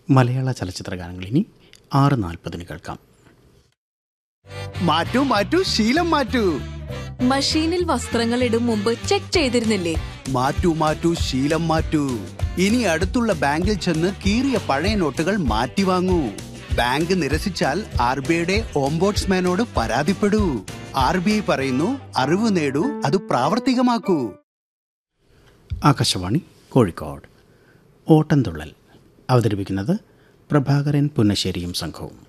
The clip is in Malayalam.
മലയാള ചലച്ചിത്ര ഗാനങ്ങൾ ഇനി ആറ് നാൽപ്പതിന് കേൾക്കാം മാറ്റൂ മാറ്റൂ ശീലം മാറ്റൂ മഷീനിൽ വസ്ത്രങ്ങൾ ഇടും മുമ്പ് ചെക്ക് ചെയ്തിരുന്നില്ലേ മാറ്റൂ മാറ്റൂ ശീലം മാറ്റൂ ഇനി അടുത്തുള്ള ബാങ്കിൽ ചെന്ന് കീറിയ പഴയ നോട്ടുകൾ മാറ്റി വാങ്ങൂ ബാങ്ക് നിരസിച്ചാൽ ആർ ബി ഐയുടെ ഓംബോട്സ്മാനോട് പരാതിപ്പെടൂ ആർ ബി ഐ പറയുന്നു അറിവ് നേടൂ അത് പ്രാവർത്തികമാക്കൂ ആകാശവാണി കോഴിക്കോട് ഓട്ടംതുള്ളൽ അവതരിപ്പിക്കുന്നത് പ്രഭാകരൻ പുന്നശ്ശേരിയും സംഘവും